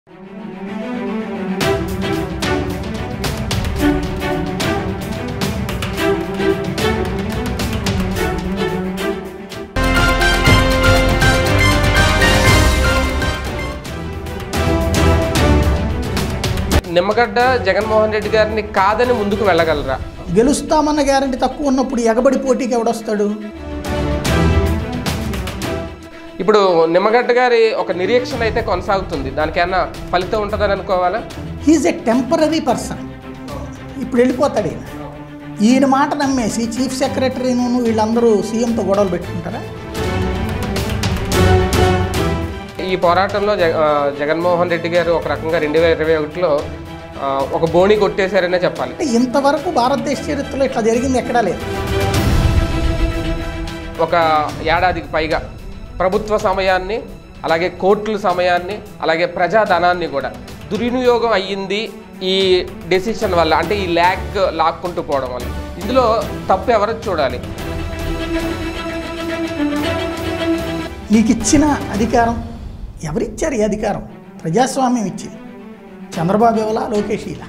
నిమ్మగడ్డ జగన్మోహన్ రెడ్డి గారిని కాదని ముందుకు వెళ్ళగలరా గెలుస్తామన్న గ్యారంటీ తక్కువ ఉన్నప్పుడు ఎగబడి పోటీకి ఎవడొస్తాడు ఇప్పుడు నిమ్మగడ్డ గారి ఒక నిరీక్షణ అయితే కొనసాగుతుంది దానికైనా ఫలితం ఉంటుందని అనుకోవాలా హీజ్ ఎ టెంపరీ పర్సన్ ఇప్పుడు వెళ్ళిపోతాడు ఈయన ఈయన మాట నమ్మేసి చీఫ్ సెక్రటరీను వీళ్ళందరూ సీఎంతో గొడవలు పెట్టుకుంటారా ఈ పోరాటంలో జగ ఆ, జగన్మోహన్ రెడ్డి గారు ఒక రకంగా రెండు వేల ఇరవై ఒకటిలో ఆ, ఒక బోణి కొట్టేశారనే చెప్పాలి అంటే ఇంతవరకు భారతదేశ చరిత్రలో ఇట్లా జరిగింది ఎక్కడా లేదు ఒక ఏడాదికి పైగా ప్రభుత్వ సమయాన్ని అలాగే కోర్టుల సమయాన్ని అలాగే ప్రజాధనాన్ని కూడా దుర్వినియోగం అయ్యింది ఈ డెసిషన్ వల్ల అంటే ఈ ల్యాగ్ లాక్కుంటూ పోవడం వల్ల ఇందులో తప్పు ఎవరు చూడాలి నీకు ఇచ్చిన అధికారం ఎవరిచ్చారు ఈ అధికారం ప్రజాస్వామ్యం ఇచ్చింది చంద్రబాబు ఇవ్వలా లోకేష్ ఇలా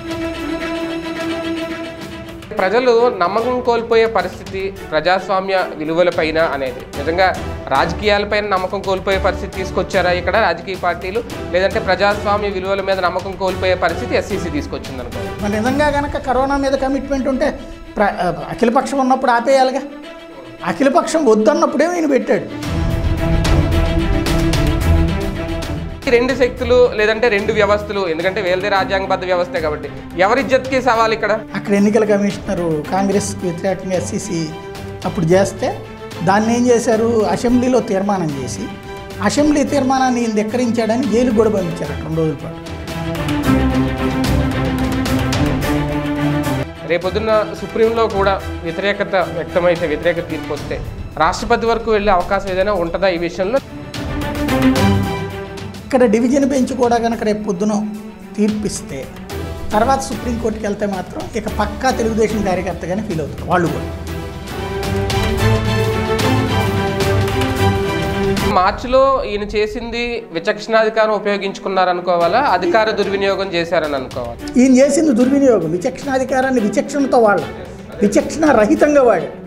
ప్రజలు నమ్మకం కోల్పోయే పరిస్థితి ప్రజాస్వామ్య విలువలపైన అనేది నిజంగా రాజకీయాలపైన నమ్మకం కోల్పోయే పరిస్థితి తీసుకొచ్చారా ఇక్కడ రాజకీయ పార్టీలు లేదంటే ప్రజాస్వామ్య విలువల మీద నమ్మకం కోల్పోయే పరిస్థితి ఎస్సీసీ తీసుకొచ్చింది అనుకో మరి నిజంగా కనుక కరోనా మీద కమిట్మెంట్ ఉంటే ప్ర అఖిలపక్షం ఉన్నప్పుడు ఆపేయాలిగా అఖిలపక్షం వద్దన్నప్పుడే ఈయన పెట్టాడు ఈ రెండు శక్తులు లేదంటే రెండు వ్యవస్థలు ఎందుకంటే వేలది రాజ్యాంగబద్ధ వ్యవస్థే కాబట్టి ఎవరి ఇజ్జత్కి సవాల్ ఇక్కడ అక్కడ ఎన్నికల కమిషనరు కాంగ్రెస్కి వ్యతిరేకంగా ఎస్సీసీ అప్పుడు చేస్తే దాన్ని ఏం చేశారు అసెంబ్లీలో తీర్మానం చేసి అసెంబ్లీ తీర్మానాన్ని ఈయన ధిక్కరించాడని జైలుకు కూడా పంపించారు రెండు రోజుల పాటు రేపొద్దున్న సుప్రీంలో కూడా వ్యతిరేకత వ్యక్తమైతే వ్యతిరేక తీర్పు వస్తే రాష్ట్రపతి వరకు వెళ్ళే అవకాశం ఏదైనా ఉంటుందా ఈ విషయంలో ఇక్కడ డివిజన్ బెంచ్ కూడా కనుక రేపు పొద్దున తీర్పిస్తే తర్వాత సుప్రీంకోర్టుకి వెళ్తే మాత్రం ఇక పక్కా తెలుగుదేశం కార్యకర్తగానే ఫీల్ అవుతారు వాళ్ళు కూడా మార్చిలో ఈయన చేసింది విచక్షణాధికారం ఉపయోగించుకున్నారనుకోవాలా అధికార దుర్వినియోగం చేశారని అనుకోవాలి ఈయన చేసింది దుర్వినియోగం విచక్షణాధికారాన్ని విచక్షణతో వాళ్ళ విచక్షణ రహితంగా వాడు